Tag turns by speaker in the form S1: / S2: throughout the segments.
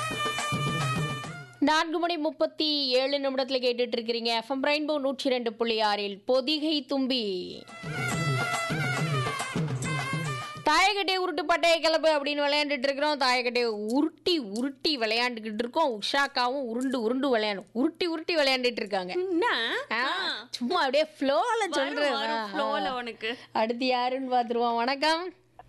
S1: நான்கு மணி முப்பத்தி ஏழு நிமிடத்தில் கேட்டுட்டு இருக்கிறீங்க எஃப்எம் ரெயின்போ நூற்றி ரெண்டு புள்ளி ஆறில் பொதிகை தும்பி தாயக்கட்டை உருட்டு பட்டைய கிளப்பு அப்படின்னு விளையாண்டுட்டு இருக்கிறோம் தாயக்கட்டையை உருட்டி உருட்டி விளையாண்டுக்கிட்டு இருக்கோம் உஷாக்காவும் உருண்டு உருண்டு விளையாடும் உருட்டி உருட்டி விளையாண்டுட்டு இருக்காங்க
S2: என்ன
S1: ஆ, சும்மா அப்படியே ஃப்ளோல சொல்றேன்
S2: ஃப்ளோல உனக்கு
S1: அடுத்து யாருன்னு பார்த்துருவோம் வணக்கம்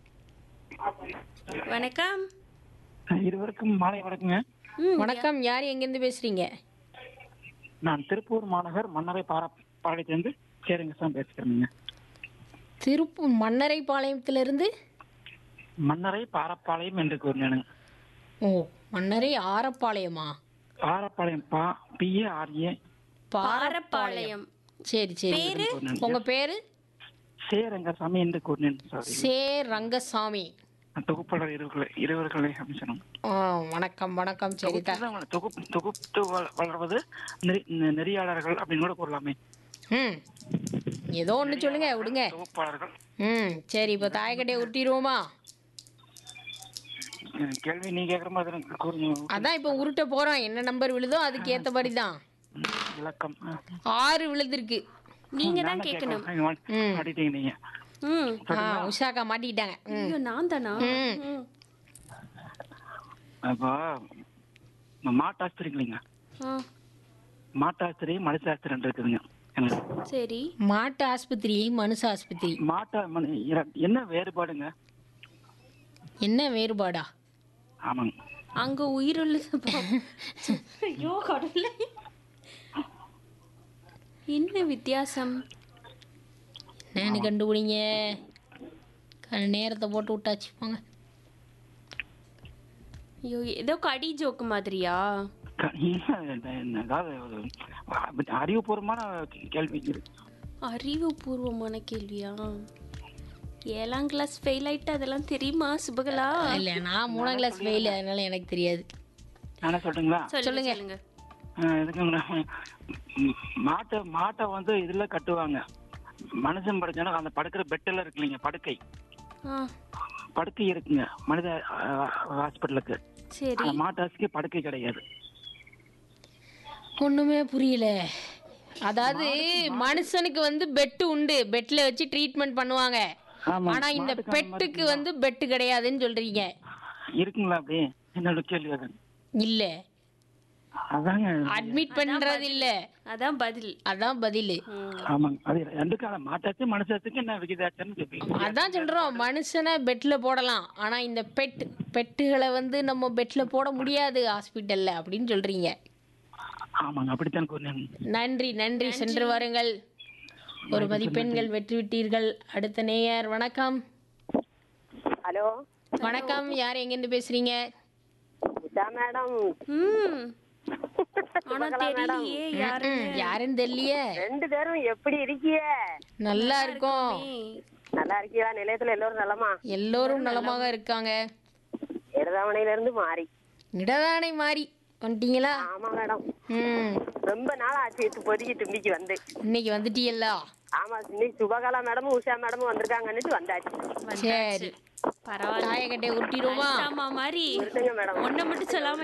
S2: வணக்கம்
S3: இருவருக்கும் மாலை வணக்கங்க
S1: வணக்கம் யார் எங்கேருந்து பேசுறீங்க
S3: நான் திருப்பூர் மாநகர் மன்னரை பாரா பாளையத்திலிருந்து சேருங்கசாமி பேசுகிறேங்க
S1: திருப்பூர் மன்னரை பாளையத்திலிருந்து
S3: மன்னரை பாரப்பாளையம் என்று கூறினேனுங்க
S1: ஓ மன்னரை ஆரப்பாளையமா
S3: பாரப்பாளையம் பா பிஏ ஆர்ஏ
S2: பாரப்பாளையம்
S1: சரி சரி உங்க பேரு
S3: சேரங்கசாமி என்று கூறினேன் சாரி
S1: சே ரங்கசாமி
S3: தொகுப்பாளர் இருவர்களை இருவர்களை அப்படின்னு சொன்னாங்க
S1: ஆ, வணக்கம் வணக்கம் சரி த-
S3: தொகுப்பு தொகுப்பு தொகுத்து வள- வளர்வது நெறி- நெ- நெறியாளர்கள் அப்படின்னு கூட கூறலாமே
S1: ம் ஏதோ ஒன்று சொல்லுங்க விடுங்க
S3: தொகுப்பாளர்கள்
S1: ம் சரி இப்போ தாயக்கட்டையை உருட்டிடுவோமா
S3: அஹ் கேள்வி நீ கேட்குற மாதிரி எனக்கு கூறுங்க
S1: அதான் இப்போ உருட்ட போறோம் என்ன நம்பர் விழுதோ அதுக்கு ஏற்ற மாதிரி தான்
S3: ம், இலக்கம் அஹ்.
S1: ஆறு விழுந்திருக்கு
S2: நீங்க தான்
S3: நானும்
S2: கேட்கணும்
S3: கேட்கலாம். மாட்டி-
S1: ம்.
S3: மாட்டிட்டீங்க நீங்க
S2: ம்
S1: ஆ உஷாக்கா மாட்டிக்கிட்டாங்க ம்
S2: ஐயோ நான் தானா
S1: ம்.
S2: ம்.
S3: அப்போ மாட்டாஸ்திரிங்களா
S2: ஆ,
S3: மாட்டாஸ்திரி மனுஷாஸ்திரி இருக்குதுங்க எனக்கு
S2: சரி
S1: மாட்டு ஆஸ்பத்திரி மனுஷ ஆஸ்பத்திரி
S3: மாட்டா மனு- இர- என்ன வேறுபாடுங்க
S1: என்ன வேறுபாடா
S3: ஆமாங்க
S2: அங்க உயிருள்ள ஐயோ கடவுளே என்ன வித்தியாசம்
S1: என்னன்னு கண்டுபிடிங்க க- நேரத்தை போட்டு விட்டாச்சு போங்க
S2: ஐயோ ஏதோ கடி ஜோக்கு மாதிரியா
S3: க- என்ன- என்ன- அதாவது ஒரு அறிவுபூர்வமான கேள்வி இது.
S2: அறிவுபூர்வமான கேள்வியா ஏழாம் கிளாஸ் ஃபெயில் ஆயிட்டு அதெல்லாம் தெரியுமா சுபகலா
S1: இல்லை நான் மூணாம் கிளாஸ் ஃபெயில் அதனால எனக்கு தெரியாது
S3: நானே சொல்லட்டுங்களா
S2: சொல்லுங்க சொல்லுங்க
S3: அஹ் இதுக்குங்களா ம், மாட்டை மாட்டை வந்து இதுல கட்டுவாங்க மனுஷன் படுக்கணும் அந்த படுக்கிற பெட்டில் இருக்கு இல்லைங்க படுக்கை
S2: ஆ
S3: படுக்கை இருக்குங்க மனித அஹ், ஹாஸ்பிட்டலுக்கு
S2: சரி
S3: அந்த மாட்டாசுக்கு படுக்கை கிடையாது
S1: ஒண்ணுமே புரியல அதாவது மனுஷனுக்கு வந்து பெட்டு உண்டு பெட்ல வச்சு ட்ரீட்மெண்ட் பண்ணுவாங்க
S3: ஆமா
S1: ஆனா இந்த பெட்டுக்கு வந்து பெட்டு கிடையாதுன்னு சொல்றீங்க
S3: இருக்குங்களா அப்படி என்னோட கேள்வி அது
S1: இல்ல
S3: அதாங்க
S1: அட்மிட் பண்றது இல்ல
S2: அதான் பதில்
S1: அதான் பதில்
S2: ம்.
S3: ஆமாங்க அது ரெண்டுக்கான மாட்டாச்சு மனுஷத்துக்கு என்ன விகிதாச்சன்னு கேட்பீங்க
S1: அதான் சொல்றோம் மனுஷனை பெட்ல போடலாம் ஆனா இந்த பெட் பெட்டுகளை வந்து நம்ம பெட்ல போட முடியாது ஹாஸ்பிட்டல்ல அப்படின்னு சொல்றீங்க
S3: ஆமாங்க அப்படித்தான் கூறினேன்
S1: நன்றி நன்றி சென்று வாருங்கள் ஒரு மதிப்பெண்கள் வெற்றி விட்டீர்கள் அடுத்த நேயர் வணக்கம்
S4: ஹலோ
S1: வணக்கம் யார் எங்கிருந்து பேசுறீங்க
S4: உஷா மேடம்
S2: ம் ஆனா தெரியலையே யாரு
S1: ம், யாருன்னு தெரியலையே
S4: ரெண்டு பேரும் எப்படி இருக்கீங்க
S1: நல்லா இருக்கோம்
S4: நல்லா இருக்கீங்களா நிலையத்துல எல்லோரும் நலமா
S1: எல்லோரும் நலமாக இருக்காங்க
S4: இடதாமணையில இருந்து மாறி
S1: இடதானை மாறி வந்துட்டீங்களா
S4: ஆமா மேடம்
S1: ம்
S4: ரொம்ப நாள் ஆச்சு இது பொதுக்கி தும்பிக்கு வந்து
S1: இன்னைக்கு வந்துட்டீங்களா
S4: ஆமா இன்னைக்கு சுபகலா மேடமும் உஷா மேடமும் வந்திருக்காங்கன்னுட்டு வந்தாச்சு
S1: சரி
S2: பரவாயில்ல
S1: தாயக்கட்டையை உருட்டிடுவோமா
S2: ஆமா மாதிரி
S4: இருந்துங்க மேடம்
S2: ஒன்ன மட்டும் சொல்லாம